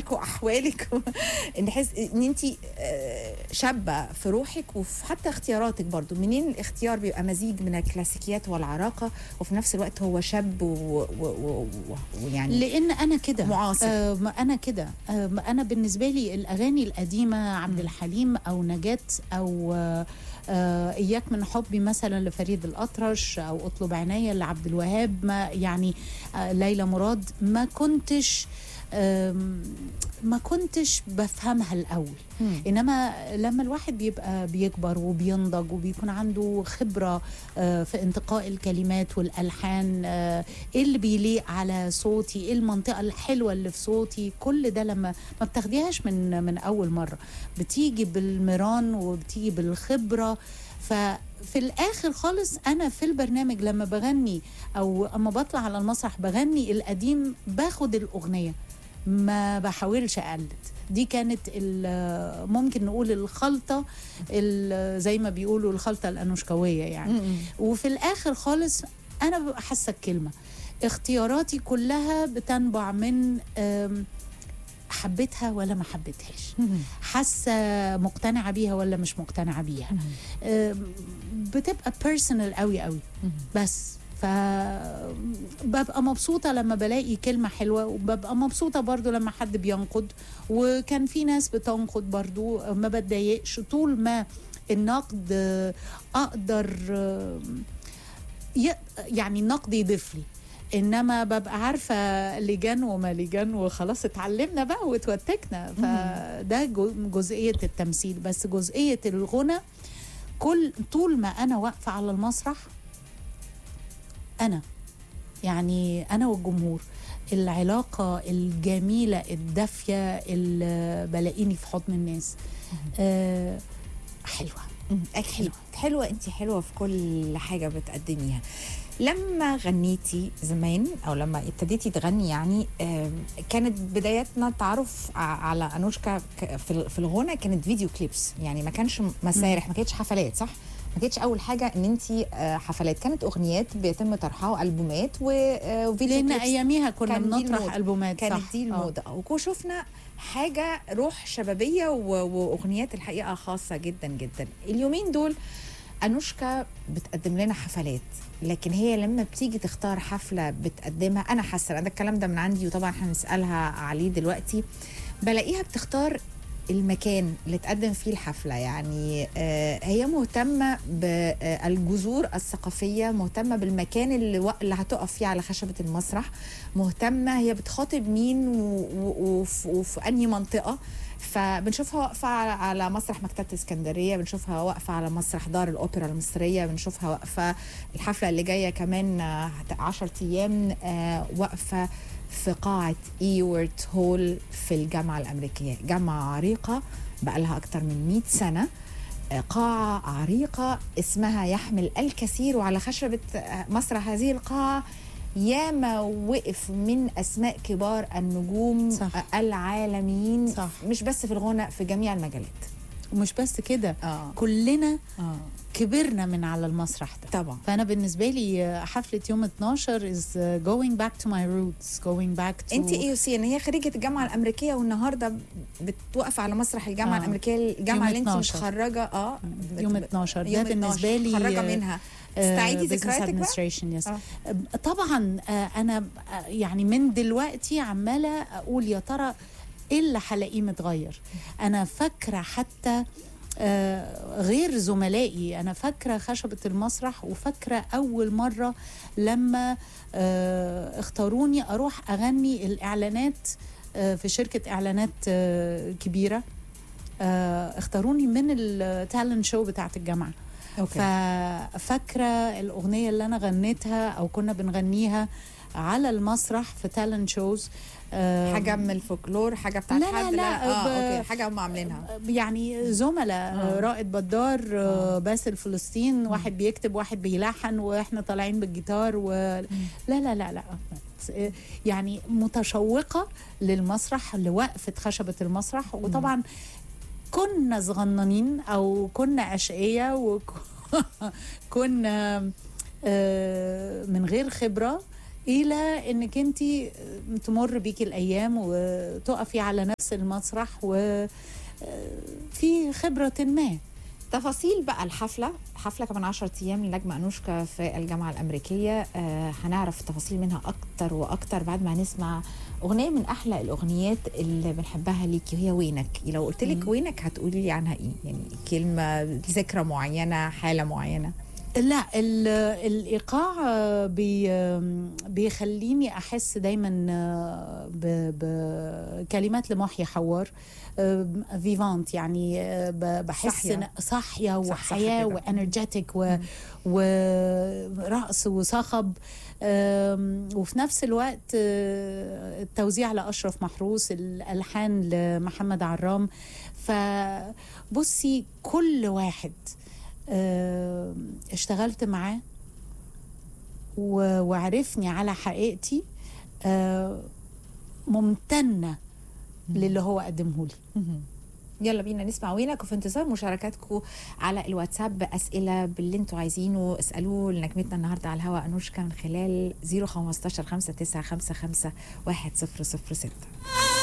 ظروفك واحوالك ان حس ان انت شابه في روحك وفي حتى اختياراتك برضو منين الاختيار بيبقى مزيج من الكلاسيكيات والعراقه وفي نفس الوقت هو شاب ويعني لان انا كده معاصر آه ما انا كده آه ما انا بالنسبه لي الاغاني القديمه عبد الحليم او نجاة او آه آه اياك من حبي مثلا لفريد الاطرش او اطلب عناية لعبد الوهاب ما يعني آه ليلى مراد ما كنتش ما كنتش بفهمها الاول مم. انما لما الواحد بيبقى بيكبر وبينضج وبيكون عنده خبره آه، في انتقاء الكلمات والالحان آه، ايه اللي بيليق على صوتي ايه المنطقه الحلوه اللي في صوتي كل ده لما ما بتاخديهاش من من اول مره بتيجي بالمران وبتيجي بالخبره ففي الاخر خالص انا في البرنامج لما بغني او اما بطلع على المسرح بغني القديم باخد الاغنيه ما بحاولش اقلد دي كانت ال- ممكن نقول الخلطه ال- زي ما بيقولوا الخلطه الانوشكاويه يعني مم. وفي الاخر خالص انا ببقى حاسه الكلمه اختياراتي كلها بتنبع من أم، حبيتها ولا ما حبيتهاش مم. حاسه مقتنعه بيها ولا مش مقتنعه بيها أم، بتبقى بيرسونال قوي قوي مم. بس ف ببقى مبسوطة لما بلاقي كلمة حلوة وببقى مبسوطة برضو لما حد بينقد وكان في ناس بتنقد برضو ما بتضايقش طول ما النقد آه، أقدر آه، ي- يعني النقد يضيف لي انما ببقى عارفه لجان وما لجان وخلاص اتعلمنا بقى واتوتكنا فده جو- جزئيه التمثيل بس جزئيه الغنى كل طول ما انا واقفه على المسرح انا يعني انا والجمهور العلاقه الجميله الدافيه اللي بلاقيني في حضن الناس آه حلوه مم. حلوه حلوه انت حلوه في كل حاجه بتقدميها لما غنيتي زمان او لما ابتديتي تغني يعني آم، كانت بداياتنا التعرف ع- على انوشكا ك- في ال- في الغنى كانت فيديو كليبس يعني ما كانش مسارح ما كانتش حفلات صح ما كانتش اول حاجه ان انت حفلات كانت اغنيات بيتم طرحها البومات و- آه، وفيديو لان كليبس اياميها كنا كان دي بنطرح الموضة. البومات كانت صح. دي آه. الموضه وشفنا حاجه روح شبابيه و- واغنيات الحقيقه خاصه جدا جدا اليومين دول انوشكا بتقدم لنا حفلات لكن هي لما بتيجي تختار حفله بتقدمها انا حاسه أنا ده الكلام ده من عندي وطبعا هنسالها عليه دلوقتي بلاقيها بتختار المكان اللي تقدم فيه الحفلة يعني آه، هي مهتمة بالجذور الثقافية مهتمة بالمكان اللي, و- اللي هتقف فيه على خشبة المسرح مهتمة هي بتخاطب مين و- و- وف- وفي أنهي منطقة فبنشوفها واقفة على- على مسرح مكتبة اسكندرية بنشوفها واقفة على مسرح دار الأوبرا المصرية بنشوفها واقفة الحفلة اللي جاية كمان آه، هت- عشر أيام آه، واقفة في قاعة إيورت هول في الجامعة الأمريكية جامعة عريقة بقالها أكتر من 100 سنة آه، قاعة عريقة اسمها يحمل الكثير وعلى خشبة آه، مسرح هذه القاعة ياما وقف من أسماء كبار النجوم صح. آه، العالميين صح. مش بس في الغنى في جميع المجالات ومش بس كده اه كلنا اه كبرنا من على المسرح ده طبعا فانا بالنسبه لي حفله يوم 12 is going back to my roots going back to انت اي سي ان هي خريجه الجامعه الامريكيه والنهارده بتوقف على مسرح الجامعه آه. آه. الامريكيه الجامعه يوم اللي انت 12. متخرجه اه يوم 12 ده يوم بالنسبه لي متخرجه منها تستعيدي business ذكرياتك بقى administration yes. آه. طبعا آه، انا آه، يعني من دلوقتي عماله اقول يا ترى ايه اللي هلاقيه متغير انا فاكره حتى آه، غير زملائي انا فاكره خشبه المسرح وفاكره اول مره لما آه، اختاروني اروح اغني الاعلانات آه، في شركه اعلانات آه، كبيره آه، اختاروني من التالنت شو بتاعت الجامعه اوكي ففاكره الاغنيه اللي انا غنيتها او كنا بنغنيها على المسرح في تالنت شوز حاجه من الفولكلور حاجه بتاعت لا، لا، حد لا، اه ب- اوكي حاجه هم عاملينها يعني زملاء آه. رائد بدار آه. آه. باسل فلسطين واحد بيكتب واحد بيلحن واحنا طالعين بالجيتار و... لا لا لا لا يعني متشوقة للمسرح لوقفة خشبة المسرح وطبعا كنا صغننين أو كنا أشقية وكنا من غير خبرة الى انك انت تمر بيكي الايام وتقفي على نفس المسرح و في خبره ما تفاصيل بقى الحفلة حفلة كمان 10 أيام لنجمة أنوشكا في الجامعة الأمريكية آه هنعرف تفاصيل منها أكتر وأكتر بعد ما هنسمع أغنية من أحلى الأغنيات اللي بنحبها ليكي وهي وينك لو قلت لك وينك هتقولي لي عنها إيه يعني كلمة ذكرى معينة حالة معينة لا ال- الايقاع بي بيخليني احس دايما ب- بكلمات لمحيي حور فيفانت يعني ب- بحس صاحية. إن- صاحيه صح، صح وحياه كده. وانرجيتك و ورقص وصخب أم، وفي نفس الوقت أه، التوزيع لاشرف محروس الالحان لمحمد عرام فبصي كل واحد آه، اشتغلت معاه و- وعرفني على حقيقتي آه، ممتنة للي هو قدمه لي يلا بينا نسمع وينك وفي انتظار مشاركاتكم على الواتساب بأسئلة باللي انتوا عايزينه اسألوه لنجمتنا النهاردة على الهواء أنوشكا من خلال 015 5955 1006